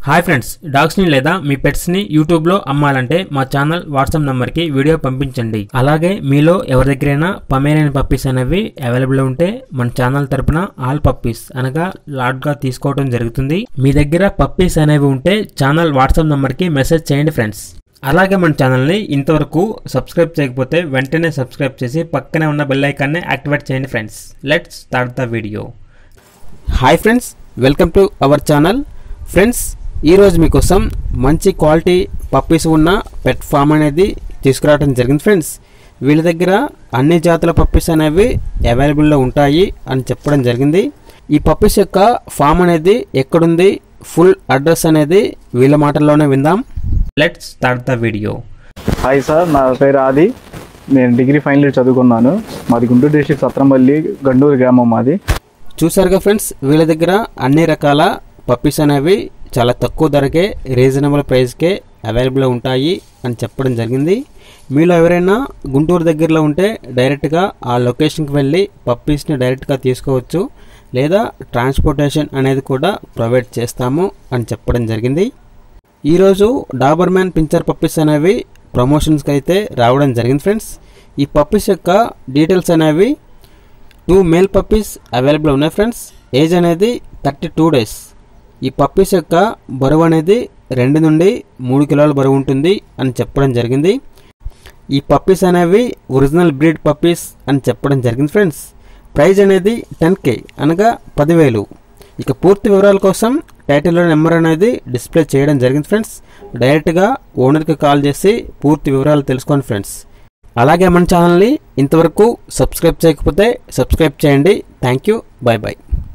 hi friends డాగ్స్ని లేదా మీ పెట్స్ని యూట్యూబ్లో అమ్మాలంటే మా ఛానల్ వాట్సాప్ నంబర్కి వీడియో పంపించండి అలాగే మీలో ఎవరి దగ్గరైనా పమేరియన్ పప్పీస్ అనేవి అవైలబుల్ ఉంటే మన ఛానల్ తరపున ఆల్ పప్పీస్ అనగా లాట్గా తీసుకోవడం జరుగుతుంది మీ దగ్గర పప్పీస్ అనేవి ఉంటే ఛానల్ వాట్సాప్ నంబర్కి మెసేజ్ చేయండి ఫ్రెండ్స్ అలాగే మన ఛానల్ని ఇంతవరకు సబ్స్క్రైబ్ చేయకపోతే వెంటనే సబ్స్క్రైబ్ చేసి పక్కనే ఉన్న బెల్ ఐకాన్ని యాక్టివేట్ చేయండి friends let's start the video hi friends welcome to our channel friends ఈరోజు మీకోసం మంచి క్వాలిటీ పప్పీస్ ఉన్న పెట్ ఫామ్ అనేది తీసుకురావడం జరిగింది ఫ్రెండ్స్ వీళ్ళ దగ్గర అన్ని జాతుల పప్పీస్ అనేవి అవైలబుల్లో ఉంటాయి అని చెప్పడం జరిగింది ఈ పప్పీస్ యొక్క ఫామ్ అనేది ఎక్కడుంది ఫుల్ అడ్రస్ అనేది వీళ్ళ మాటల్లోనే విందాం let's start the video hi sir నా పేరు ఆది నేను డిగ్రీ ఫైనల్ ఇయర్ చదువుకున్నాను మాది గుంటూరు డిస్ట్రిక్ట్ సత్రంపల్లి గండూరు గ్రామం మాది చూసారుగా ఫ్రెండ్స్ వీళ్ళ దగ్గర అన్ని రకాల పప్పీస్ అనేవి చాలా తక్కువ ధరకే రీజనబుల్ ప్రైస్కే అవైలబుల్ ఉంటాయి అని చెప్పడం జరిగింది మీలో ఎవరైనా గుంటూరు దగ్గరలో ఉంటే డైరెక్ట్గా ఆ లొకేషన్కి వెళ్ళి పప్పీస్ని డైరెక్ట్గా తీసుకోవచ్చు లేదా ట్రాన్స్పోర్టేషన్ అనేది కూడా ప్రొవైడ్ చేస్తాము అని చెప్పడం జరిగింది ఈరోజు డాబర్ మ్యాన్ పించర్ పప్పీస్ అనేవి ప్రమోషన్స్కి అయితే రావడం జరిగింది ఫ్రెండ్స్ ఈ పప్పీస్ యొక్క డీటెయిల్స్ అనేవి టూ మేల్ పప్పీస్ అవైలబుల్ ఉన్నాయి ఫ్రెండ్స్ ఏజ్ అనేది థర్టీ టూ డేస్ ఈ పప్పీస్ యొక్క బరువు అనేది రెండు నుండి మూడు కిలోల బరువు ఉంటుంది అని చెప్పడం జరిగింది ఈ పప్పీస్ అనేవి ఒరిజినల్ బ్రీడ్ పప్పీస్ అని చెప్పడం జరిగింది ఫ్రెండ్స్ ప్రైజ్ అనేది టెన్ కే అనగా పదివేలు ఇక పూర్తి వివరాల కోసం టైటిల్లో నెంబర్ అనేది డిస్ప్లే చేయడం జరిగింది ఫ్రెండ్స్ డైరెక్ట్గా ఓనర్కి కాల్ చేసి పూర్తి వివరాలు తెలుసుకోండి ఫ్రెండ్స్ అలాగే మన ఛానల్ని ఇంతవరకు సబ్స్క్రైబ్ చేయకపోతే సబ్స్క్రైబ్ చేయండి థ్యాంక్ యూ బాయ్ బాయ్